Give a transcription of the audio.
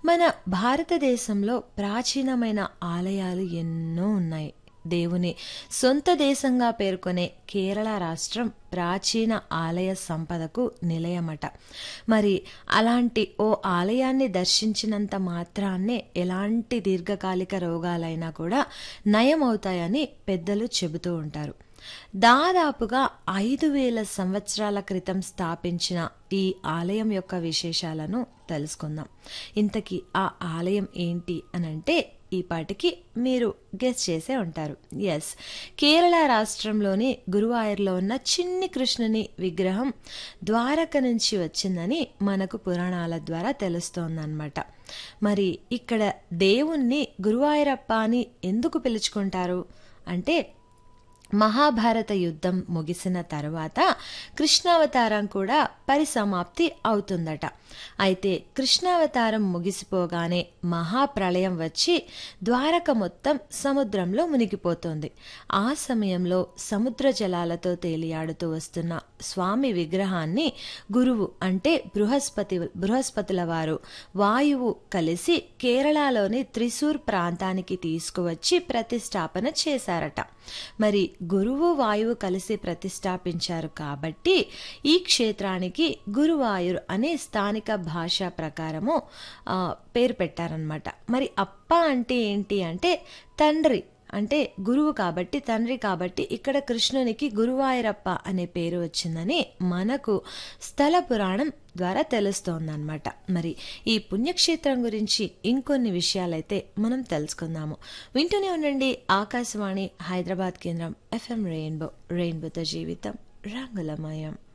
మన భారతదేశంలో ప్రాచీనమైన ఆలయాలు ఎన్నో ఉన్నాయి దేవుని సొంత దేశంగా పేర్కొనే కేరళ రాష్ట్రం ప్రాచీన ఆలయ సంపదకు నిలయమట మరి అలాంటి ఓ ఆలయాన్ని దర్శించినంత మాత్రాన్నే ఎలాంటి దీర్ఘకాలిక రోగాలైనా కూడా నయమవుతాయని పెద్దలు చెబుతూ ఉంటారు దాదాపుగా ఐదు వేల సంవత్సరాల క్రితం స్థాపించిన ఈ ఆలయం యొక్క విశేషాలను తెలుసుకుందాం ఇంతకీ ఆ ఆలయం ఏంటి అనంటే ఈ పాటికి మీరు గెస్ చేసే ఉంటారు ఎస్ కేరళ రాష్ట్రంలోని గురువాయూర్లో ఉన్న చిన్ని కృష్ణుని విగ్రహం ద్వారక నుంచి వచ్చిందని మనకు పురాణాల ద్వారా తెలుస్తోందన్నమాట మరి ఇక్కడ దేవుణ్ణి గురువాయూరప్ప అని ఎందుకు పిలుచుకుంటారు అంటే మహాభారత యుద్ధం ముగిసిన తర్వాత కృష్ణావతారం కూడా పరిసమాప్తి అవుతుందట అయితే కృష్ణావతారం ముగిసిపోగానే మహాప్రళయం వచ్చి ద్వారక మొత్తం సముద్రంలో మునిగిపోతుంది ఆ సమయంలో సముద్ర జలాలతో తేలియాడుతూ వస్తున్న స్వామి విగ్రహాన్ని గురువు అంటే బృహస్పతి బృహస్పతుల వారు వాయువు కలిసి కేరళలోని త్రిశూర్ ప్రాంతానికి తీసుకువచ్చి ప్రతిష్టాపన చేశారట మరి గురువు వాయువు కలిసి ప్రతిష్టాపించారు కాబట్టి ఈ క్షేత్రానికి గురువాయూర్ అనే స్థానిక భాష ప్రకారము ఆ, పేరు పెట్టారనమాట మరి అప్ప అంటే ఏంటి అంటే తండ్రి అంటే గురువు కాబట్టి తండ్రి కాబట్టి ఇక్కడ కృష్ణునికి గురువాయూరప్ప అనే పేరు వచ్చిందని మనకు స్థల పురాణం ద్వారా తెలుస్తోందన్నమాట మరి ఈ పుణ్యక్షేత్రం గురించి ఇంకొన్ని విషయాలైతే మనం తెలుసుకుందాము వింటూనే ఉండండి ఆకాశవాణి హైదరాబాద్ కేంద్రం ఎఫ్ఎం రెయిన్బో రెయిన్బోతో జీవితం రంగులమయం